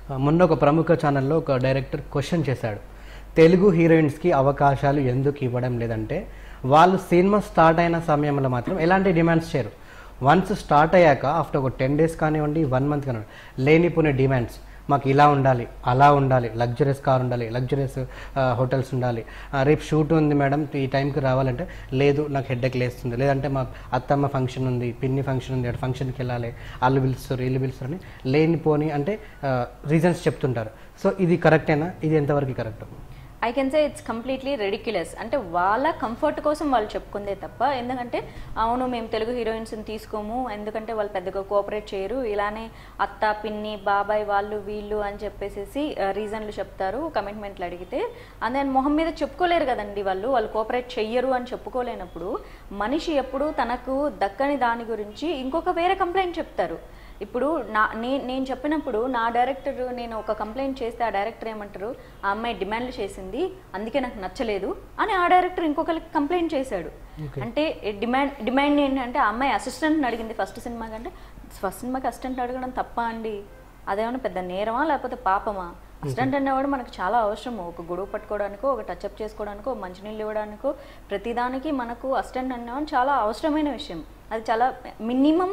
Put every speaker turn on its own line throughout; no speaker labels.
మొన్న ఒక ప్రముఖ ఛానల్లో ఒక డైరెక్టర్ క్వశ్చన్ చేశాడు తెలుగు హీరోయిన్స్కి అవకాశాలు ఎందుకు ఇవ్వడం లేదంటే వాళ్ళు సినిమా స్టార్ట్ అయిన సమయంలో మాత్రం ఎలాంటి డిమాండ్స్ చేయరు వన్స్ స్టార్ట్ అయ్యాక ఆఫ్టర్ ఒక టెన్ డేస్ కానివ్వండి వన్ మంత్ కానివ్వండి లేనిపోయిన డిమాండ్స్ మాకు ఇలా ఉండాలి అలా ఉండాలి లగ్జరీస్ కార్ ఉండాలి లగ్జరీస్ హోటల్స్ ఉండాలి ఆ, రేపు షూట్ ఉంది మేడం ఈ టైంకి రావాలంటే లేదు నాకు హెడ్ఎక్ లేస్తుంది లేదంటే మాకు అత్తమ్మ ఫంక్షన్ ఉంది పిన్ని ఫంక్షన్ ఉంది అటు ఫంక్షన్కి వెళ్ళాలి వాళ్ళు పిలుస్తారు వీళ్ళు పిలుస్తారు అని లేనిపోని అంటే రీజన్స్ చెప్తుంటారు సో ఇది కరెక్టేనా ఇది ఎంతవరకు correct
I can say it's completely ridiculous అంటే వాళ్ళ కంఫర్ట్ కోసం వాళ్ళు చెప్పుకుందే తప్ప ఎందుకంటే అవును మేము తెలుగు హీరోయిన్స్ని తీసుకోము ఎందుకంటే వాళ్ళు పెద్దగా కోఆపరేట్ చేయరు ఇలానే అత్త పిన్ని బాబాయ్ వాళ్ళు వీళ్ళు అని చెప్పేసి రీజన్లు చెప్తారు కమిట్మెంట్లు అడిగితే అండ్ దెన్ మొహం మీద చెప్పుకోలేరు కదండి వాళ్ళు వాళ్ళు కోఆపరేట్ చెయ్యరు అని చెప్పుకోలేనప్పుడు మనిషి ఎప్పుడు తనకు దక్కని దాని గురించి ఇంకొక వేరే కంప్లైంట్ చెప్తారు ఇప్పుడు నా నే- నేను చెప్పినప్పుడు నా డైరెక్టర్ నేను ఒక కంప్లైంట్ చేస్తే ఆ డైరెక్టర్ ఏమంటారు ఆ అమ్మాయి డిమాండ్లు చేసింది అందుకే నాకు నచ్చలేదు అని ఆ డైరెక్టర్ ఇంకొకరికి కంప్లైంట్ చేశాడు అంటే డిమాండ్ డిమాండ్ ఏంటంటే ఆ అమ్మాయి అసిస్టెంట్ని అడిగింది ఫస్ట్ సినిమా కంటే ఫస్ట్ సినిమాకి అసిస్టెంట్ అడగడం తప్ప అండి అదేమన్నా పెద్ద నేరమా లేకపోతే పాపమా అసిస్టెంట్ అనేవాడు మనకు చాలా అవసరము ఒక గొడవ పట్టుకోవడానికో ఒక టచ్అప్ చేసుకోవడానికో మంచినీళ్ళు ఇవ్వడానికో ప్రతిదానికి మనకు అసిస్టెంట్ అనేవాడు చాలా అవసరమైన విషయం అది చాలా మినిమం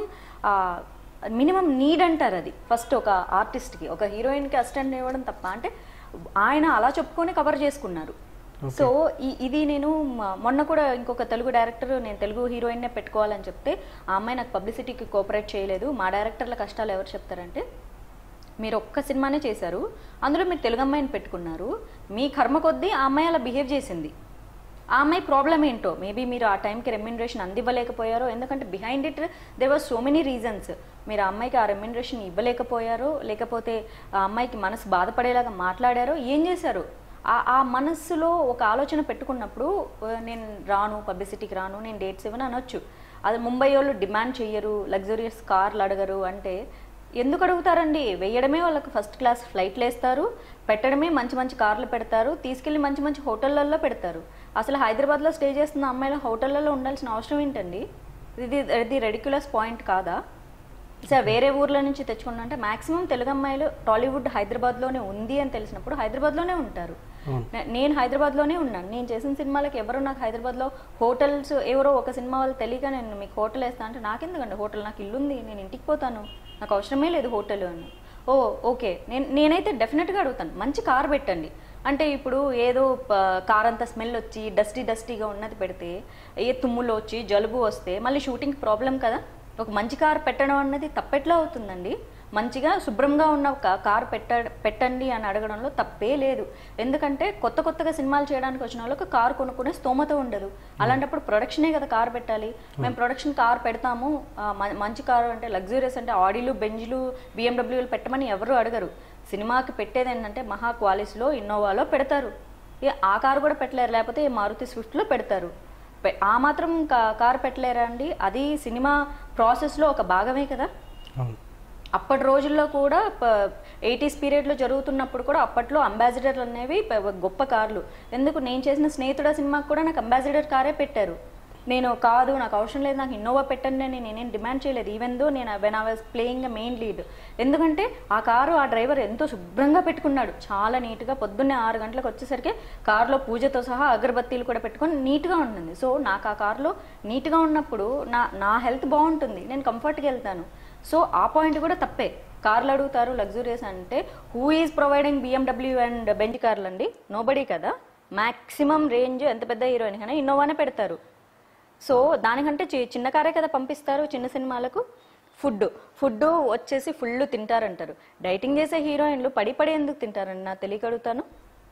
మినిమం నీడ్ అంటారు అది ఫస్ట్ ఒక ఆర్టిస్ట్కి ఒక హీరోయిన్కి అసిస్టెంట్ ఇవ్వడం తప్ప అంటే ఆయన అలా చెప్పుకొని కవర్ చేసుకున్నారు సో ఈ- ఇది నేను మ- మొన్న కూడా ఇంకొక తెలుగు డైరెక్టర్ నేను తెలుగు హీరోయిన్నే పెట్టుకోవాలని చెప్తే ఆ అమ్మాయి నాకు పబ్లిసిటీకి కోఆపరేట్ చేయలేదు మా డైరెక్టర్ల కష్టాలు ఎవరు చెప్తారంటే మీరు ఒక్క సినిమానే చేశారు అందులో మీరు తెలుగు అమ్మాయిని పెట్టుకున్నారు మీ కర్మ కొద్దీ ఆ అమ్మాయి అలా బిహేవ్ చేసింది ఆ అమ్మాయి ప్రాబ్లం ఏంటో మేబీ మీరు ఆ టైంకి రెమ్యునరేషన్ అందివ్వలేకపోయారో ఎందుకంటే behind it there was so many reasons మీరు ఆ అమ్మాయికి ఆ రెమ్యునరేషన్ ఇవ్వలేకపోయారో లేకపోతే ఆ అమ్మాయికి మనసు బాధపడేలాగా మాట్లాడారో ఏం చేశారు ఆ ఆ మనస్సులో ఒక ఆలోచన పెట్టుకున్నప్పుడు ఆ, నేను రాను పబ్లిసిటీకి రాను నేను డేట్స్ ఇవ్వను అనొచ్చు అది ముంబై వాళ్ళు డిమాండ్ చెయ్యరు లగ్జరియస్ కార్లు అడగరు అంటే ఎందుకు అడుగుతారండి వేయడమే వాళ్ళకి ఫస్ట్ క్లాస్ ఫ్లైట్లు వేస్తారు పెట్టడమే మంచి మంచి కార్లు పెడతారు తీసుకెళ్ళి మంచి మంచి హోటళ్ళల్లో పెడతారు అసలు హైదరాబాద్లో స్టే చేస్తున్న అమ్మాయిలు హోటళ్ళల్లో ఉండాల్సిన అవసరం ఏంటండి ఇది ఇది రెడిక్యులస్ పాయింట్ కాదా సార్ వేరే ఊర్ల నుంచి తెచ్చుకున్నా అంటే మాక్సిమం తెలుగు అమ్మాయిలు టాలీవుడ్ హైదరాబాద్లోనే ఉంది అని తెలిసినప్పుడు హైదరాబాద్లోనే ఉంటారు నే- నేను హైదరాబాద్లోనే ఉన్నాను నేను చేసిన సినిమాలకి ఎవరు నాకు హైదరాబాద్లో హోటల్స్ ఎవరో ఒక సినిమా వాళ్ళు తెలియక నేను మీకు హోటల్ వేస్తా అంటే నాకెందుకండి హోటల్ నాకు ఇల్లు ఉంది నేను ఇంటికి పోతాను నాకు అవసరమే లేదు హోటల్ అని ఓ ఓకే నేను నేనైతే డెఫినెట్గా అడుగుతాను మంచి కార్ పెట్టండి అంటే ఇప్పుడు ఏదో ప- కార్ అంతా స్మెల్ వచ్చి డస్టీ డస్టీగా ఉన్నది పెడితే ఏ తుమ్ములు వచ్చి జలుబు వస్తే మళ్ళీ షూటింగ్ ప్రాబ్లం కదా ఒక మంచి కార్ పెట్టడం అన్నది తప్పెట్లా అవుతుందండి మంచిగా శుభ్రంగా ఉన్న ఒక కార్ పెట్ట పెట్టండి అని అడగడంలో తప్పే లేదు ఎందుకంటే కొత్త కొత్తగా సినిమాలు చేయడానికి వచ్చిన వాళ్ళకి కార్ కొనుక్కునే స్తోమత ఉండదు అలాంటప్పుడు ప్రొడక్షనే కదా కార్ పెట్టాలి మేము ప్రొడక్షన్ కార్ పెడతాము ఆ, మ- మంచి కారు అంటే లగ్జూరియస్ అంటే ఆడీలు బెంజ్లు బిఎండబ్ల్యూలు పెట్టమని ఎవరు అడగరు సినిమాకి పెట్టేది ఏంటంటే మహా క్వాలిస్లో ఇన్నోవాలో పెడతారు ఇక ఆ కారు కూడా పెట్టలేరు లేకపోతే ఈ మారుతి స్విఫ్ట్లో పెడతారు పె- ఆ మాత్రం కా- కారు పెట్టలేరా అండి అది సినిమా ప్రాసెస్లో ఒక భాగమే కదా
అవును
అప్పటి రోజుల్లో కూడా ఎయిటీస్ పీరియడ్లో జరుగుతున్నప్పుడు కూడా అప్పట్లో అంబాసిడర్లు అనేవి ప- గొప్ప కార్లు ఎందుకు నేను చేసిన స్నేహితుడ సినిమాకి కూడా నాకు అంబాసిడర్ కారే పెట్టారు నేను కాదు నాకు అవసరం లేదు నాకు ఇన్నోవా పెట్టండి అని నేనేం డిమాండ్ చేయలేదు ఈవెన్ దో నేను when I was playing main lead ఎందుకంటే ఆ కారు ఆ డ్రైవర్ ఎంతో శుభ్రంగా పెట్టుకున్నాడు చాలా నీట్గా పొద్దున్నే ఆరు గంటలకు వచ్చేసరికి కారులో పూజతో సహా అగరబత్తీలు కూడా పెట్టుకొని నీట్గా ఉంటుంది సో నాకు ఆ కారులో నీట్గా ఉన్నప్పుడు నా నా హెల్త్ బాగుంటుంది నేను కంఫర్ట్గా వెళ్తాను సో ఆ పాయింట్ కూడా తప్పే కార్లు అడుగుతారు లగ్జూరియస్ అంటే who is providing BMW and Benz కార్లు అండి నోబడీ కదా మ్యాక్సిమం రేంజ్ ఎంత పెద్ద హీరోయిన్ కన్నా ఇన్నోవానే పెడతారు సో దానికంటే చి- చిన్న కారే కదా పంపిస్తారు చిన్న సినిమాలకు ఫుడ్ ఫుడ్ వచ్చేసి ఫుల్ తింటారంటారు డైటింగ్ చేసే హీరోయిన్లు పడి పడి ఎందుకు తింటారండి నా తెలియక అడుగుతాను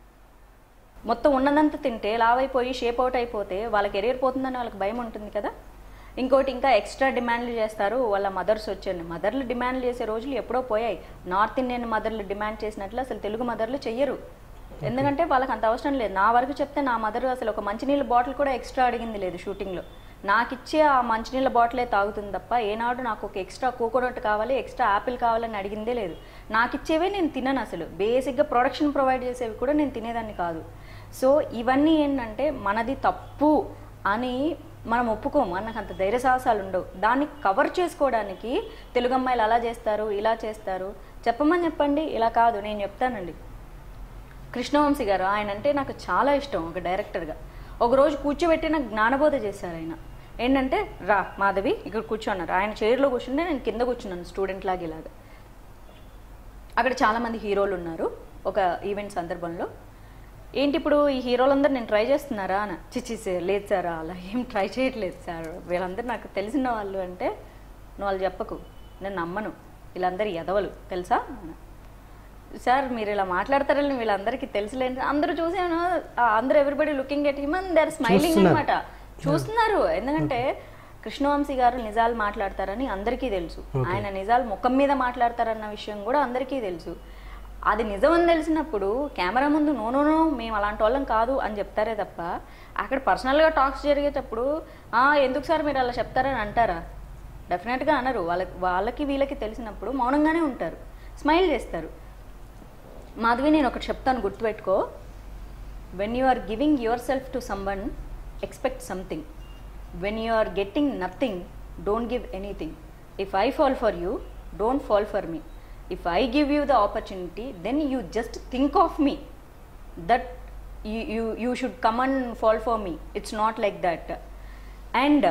మొత్తం ఉన్నదంతా తింటే లావైపోయి షేప్ అవుట్ అయిపోతే వాళ్ళ కెరీర్ పోతుందని వాళ్ళకి భయం ఉంటుంది కదా ఇంకోటి ఇంకా ఎక్స్ట్రా డిమాండ్లు చేస్తారు వాళ్ళ మదర్స్ వచ్చారు మదర్లు డిమాండ్ చేసే రోజులు ఎప్పుడో పోయాయి నార్త్ ఇండియన్ మదర్లు డిమాండ్ చేసినట్లు అసలు తెలుగు మదర్లు చెయ్యరు ఎందుకంటే వాళ్ళకి అంత అవసరం లేదు నా వరకు చెప్తే నా మదర్ అసలు ఒక మంచినీళ్ళ బాటిల్ కూడా ఎక్స్ట్రా అడిగింది లేదు షూటింగ్లో నాకు ఇచ్చే ఆ మంచినీళ్ళ బాటిలే తాగుతుంది తప్ప ఏనాడు నాకు ఒక ఎక్స్ట్రా కోకోనట్ కావాలి ఎక్స్ట్రా యాపిల్ కావాలని అడిగిందే లేదు నాకు ఇచ్చేవే నేను తినను అసలు బేసిక్గా ప్రొడక్షన్ ప్రొవైడ్ చేసేవి కూడా నేను తినేదాన్ని కాదు సో ఇవన్నీ ఏంటంటే మనది తప్పు అని మనం ఒప్పుకోము మనకు అంత ధైర్య సాహసాలు ఉండవు దాన్ని కవర్ చేసుకోవడానికి తెలుగు అమ్మాయిలు అలా చేస్తారు ఇలా చేస్తారు చెప్పమని చెప్పండి ఇలా కాదు నేను చెప్తానండి కృష్ణవంశీ గారు ఆయన అంటే నాకు చాలా ఇష్టం ఒక డైరెక్టర్గా ఒకరోజు కూర్చోబెట్టి నాకు జ్ఞానబోధ చేశారు ఆయన ఏంటంటే రా మాధవి ఇక్కడ కూర్చోన్నారు ఆయన చైర్లో కూర్చుంటే నేను కింద కూర్చున్నాను స్టూడెంట్ లాగా ఇలాగా అక్కడ చాలామంది హీరోలు ఉన్నారు ఒక ఈవెంట్ సందర్భంలో ఏంటి ఇప్పుడు ఈ హీరోలందరూ నేను ట్రై చేస్తున్నారా అని చిచ్చి సార్ లేదు సార్ అలా ఏం ట్రై చేయట్లేదు సార్ వీళ్ళందరూ నాకు తెలిసిన వాళ్ళు అంటే నువ్వు వాళ్ళు చెప్పకు నేను నమ్మను వీళ్ళందరూ ఎదవలు తెలుసా అన్న. సార్ మీరు ఇలా మాట్లాడతారని వీళ్ళందరికీ తెలుసులేండి అందరూ చూసాను అందరూ everybody looking at him and they are smiling
చూస్తున్నారు.
అనమాట చూస్తున్నారు ఎందుకంటే కృష్ణవంశీ గారు నిజాలు మాట్లాడతారని అందరికీ తెలుసు
Okay.
ఆయన నిజాలు ముఖం మీద మాట్లాడతారన్న విషయం కూడా అందరికీ తెలుసు అది నిజం అని తెలిసినప్పుడు కెమెరా ముందు నో నో నో మేము అలాంటి వాళ్ళం కాదు అని చెప్తారే తప్ప అక్కడ పర్సనల్గా టాక్స్ జరిగేటప్పుడు "ఆ, ఎందుకు సార్ మీరు అలా చెప్తారని అంటారా డెఫినెట్గా అనరు వాళ్ళకి వాళ్ళకి వీళ్ళకి తెలిసినప్పుడు మౌనంగానే ఉంటారు స్మైల్ చేస్తారు మాధవి నేను ఒకటి చెప్తాను గుర్తుపెట్టుకో when you are giving yourself to someone expect something when you are getting nothing don't give anything if I fall for you don't fall for me if I give you the opportunity then you just think of me that you you should come and fall for me it's not like that and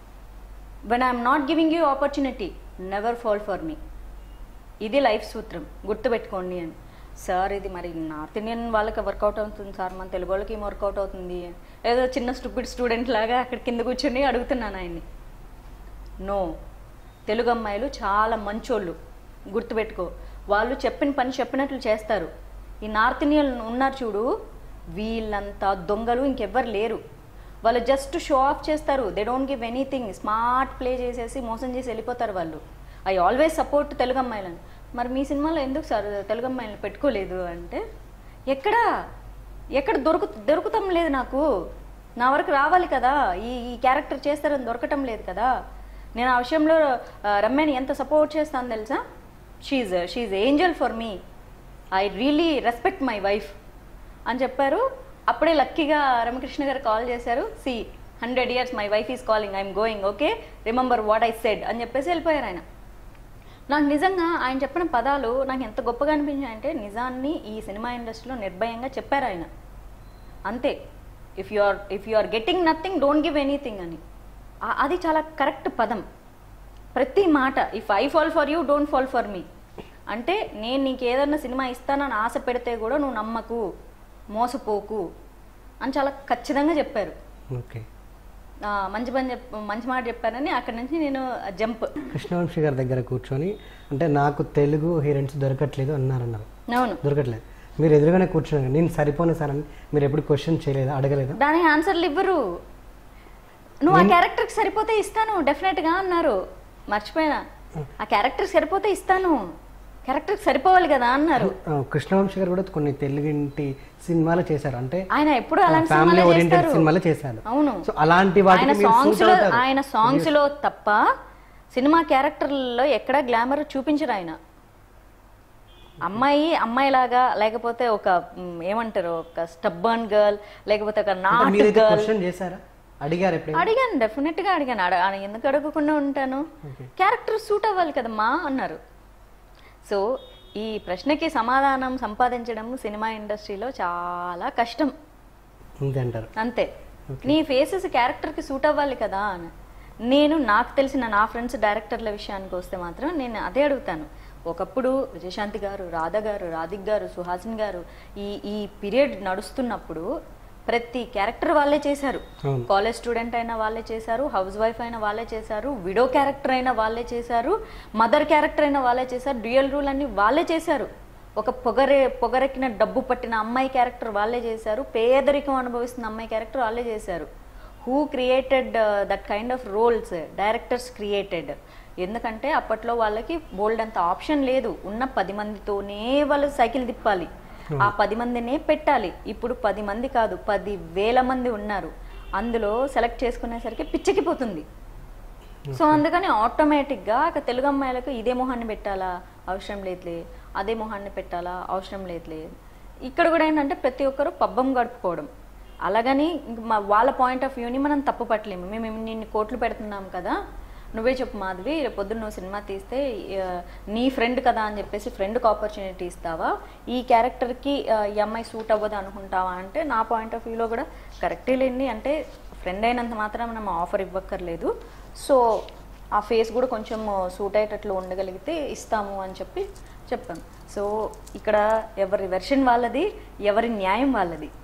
when I'm not giving you opportunity never fall for me ఇది life సూత్రం గుర్తుపెట్టుకోండి అని sir ఇది మరి north Indian వాళ్ళకి work out అవుతుంది sir మన తెలుగు వాళ్ళకి ఏం వర్కౌట్ అవుతుంది ఏదో చిన్న స్టూపిడ్ స్టూడెంట్ లాగా అక్కడ కింద కూర్చొని అడుగుతున్నాను ఆయన్ని నో తెలుగు అమ్మాయిలు చాలా మంచోళ్ళు గుర్తుపెట్టుకో వాళ్ళు చెప్పిన పని చెప్పినట్లు చేస్తారు ఈ నార్త్ ఇండియన్ ఉన్నారు చూడు వీళ్ళంతా దొంగలు ఇంకెవ్వరు లేరు వాళ్ళు జస్ట్ షో ఆఫ్ చేస్తారు they don't give anything smart play చేసేసి మోసం చేసి వెళ్ళిపోతారు వాళ్ళు ఐ ఆల్వేస్ సపోర్ట్ తెలుగు అమ్మాయిలను మరి మీ సినిమాలో ఎందుకు సార్ తెలుగు అమ్మాయిలను పెట్టుకోలేదు అంటే ఎక్కడ ఎక్కడ దొరుకు దొరుకుతాం లేదు నాకు నా వరకు రావాలి కదా ఈ ఈ క్యారెక్టర్ చేస్తారని దొరకటం లేదు కదా నేను ఆ విషయంలో ఆ, రమ్యని ఎంత సపోర్ట్ చేస్తాను తెలుసా she's she's angel for me I really respect my wife అని చెప్పారు అప్పుడే లక్కీగా రమకృష్ణ గారు కాల్ చేశారు see hundred years my wife is calling I'm going okay remember what I said అని చెప్పేసి వెళ్ళిపోయారు ఆయన నాకు నిజంగా ఆయన చెప్పిన పదాలు నాకు ఎంత గొప్పగా అనిపించాయంటే నిజాన్ని ఈ సినిమా ఇండస్ట్రీలో నిర్భయంగా చెప్పారు ఆయన అంతే if you are if you are getting nothing don't give anything అని ఆ- అది చాలా కరెక్ట్ పదం ప్రతి మాట if I fall for you don't fall for me అంటే నేను నీకు ఏదన్నా సినిమా ఇస్తానని ఆశ పెడితే కూడా నువ్వు నమ్మకు మోసపోకు అని చాలా ఖచ్చితంగా చెప్పారు
ఓకే
ఆ, మంచి పని చెప్ మంచి మాట చెప్పారని అక్కడి నుంచి నేను జంప్
కృష్ణవంశీ గారి దగ్గర కూర్చొని అంటే నాకు తెలుగు హీరోయిన్స్ దొరకట్లేదు అన్నారన్నారు
అవును
దొరకట్లేదు మీరు ఎదురుగానే కూర్చున్నారు నేను సరిపోను సార్ అని మీరు ఎప్పుడు క్వశ్చన్ చేయలేదా అడగలేదా
దానికి ఆన్సర్లు ఇవ్వరు నువ్వు ఆ క్యారెక్టర్కి సరిపోతే ఇస్తాను డెఫినెట్గా అన్నారు మర్చిపోయినా ఆ క్యారెక్టర్ సరిపోతే ఇస్తాను క్యారెక్టర్కి సరిపోవాలి కదా అన్నారు
ఆ, కృష్ణవంశీ గారు కూడా కొన్ని తెలుగింటి సినిమాలు చేశారు అంటే
ఆయన ఎప్పుడు అలాంటి
ఫ్యామిలీ
సినిమాలే
ఓరియంటెడ్
చేస్తారు
సినిమాలు చేశారు
అవును
సో అలాంటి
ఆయన
వాటికి మీరు
సాంగ్స్
suit
లో
అవుతారు.
ఆయన సాంగ్స్ లో తప్ప సినిమా క్యారెక్టర్లలో ఎక్కడ గ్లామర్ చూపించరు ఆయన అమ్మాయి అమ్మాయిలాగా లేకపోతే ఒక మ్, ఏమంటారు ఒక స్టబ్బర్న్ గర్ల్ లేకపోతే ఒక
అంటే
నాట్
మీరైతే
గర్ల్
క్వశ్చన్ చేశారా అడిగారు ఎప్పుడైనా
అడిగాను డెఫినెట్ గా అడిగాను అడ ఆ, ఎందుకు అడగకుండా ఉంటాను
Okay.
క్యారెక్టర్ సూట్ అవ్వాలి కదమ్మా అన్నారు సో ఈ ప్రశ్నకి సమాధానం సంపాదించడం సినిమా ఇండస్ట్రీలో చాలా కష్టం
అంతే అంటారు
అంతే నీ ఫేసెస్ క్యారెక్టర్కి సూట్ అవ్వాలి కదా అని నేను నాకు తెలిసిన నా ఫ్రెండ్స్ డైరెక్టర్ల విషయానికి వస్తే మాత్రం నేను అదే అడుగుతాను ఒకప్పుడు విజయశాంతి గారు రాధ గారు రాధిక్ గారు సుహాసిన్ గారు ఈ ఈ పీరియడ్ నడుస్తున్నప్పుడు ప్రతి క్యారెక్టర్ వాళ్ళే చేశారు
అవును.
కాలేజ్ స్టూడెంట్ అయినా వాళ్ళే చేశారు హౌస్ వైఫ్ అయినా వాళ్ళే చేశారు విడో క్యారెక్టర్ అయినా వాళ్ళే చేశారు మదర్ క్యారెక్టర్ అయినా వాళ్ళే చేశారు డ్యూయల్ రూల్ అన్ని వాళ్ళే చేశారు ఒక పొగరే పొగరెక్కిన డబ్బు పట్టిన అమ్మాయి క్యారెక్టర్ వాళ్ళే చేశారు పేదరికం అనుభవిస్తున్న అమ్మాయి క్యారెక్టర్ వాళ్ళే చేశారు who created that kind of roles directors created ఎందుకంటే అప్పట్లో వాళ్ళకి బోల్డ్ అంత ఆప్షన్ లేదు ఉన్న పది మందితోనే వాళ్ళు సైకిల్ తిప్పాలి ఆ పది మందినే పెట్టాలి ఇప్పుడు పది మంది కాదు పది వేల మంది ఉన్నారు అందులో సెలెక్ట్ చేసుకునేసరికి పిచ్చెక్కిపోతుంది సో అందుకని ఆటోమేటిక్గా ఇక తెలుగు అమ్మాయిలకు ఇదే మొహాన్ని పెట్టాలా అవసరం లేదులే అదే మొహాన్ని పెట్టాలా అవసరం లేదులే ఇక్కడ కూడా ఏంటంటే ప్రతి ఒక్కరు పబ్బం గడుపుకోవడం అలాగని ఇంక మా వాళ్ళ పాయింట్ ఆఫ్ వ్యూని మనం తప్పు పట్టలేము మేము ఇన్ని కోట్లు పెడుతున్నాం కదా నువ్వే చెప్పు మాధవి రేపు పొద్దున్న నువ్వు సినిమా తీస్తే ఆ, నీ ఫ్రెండ్ కదా అని చెప్పేసి ఫ్రెండ్కి ఆపర్చునిటీ ఇస్తావా ఈ క్యారెక్టర్కి ఈ అమ్మాయి సూట్ అవ్వదు అనుకుంటావా అంటే నా పాయింట్ ఆఫ్ వ్యూలో కూడా కరెక్టే లేండి అంటే ఫ్రెండ్ అయినంత మాత్రం మనం ఆఫర్ ఇవ్వక్కర్లేదు సో ఆ ఫేస్ కూడా కొంచెం సూట్ అయ్యేటట్లు ఉండగలిగితే ఇస్తాము అని చెప్పి చెప్పాం సో ఇక్కడ ఎవరి వెర్షన్ వాళ్ళది ఎవరి న్యాయం వాళ్ళది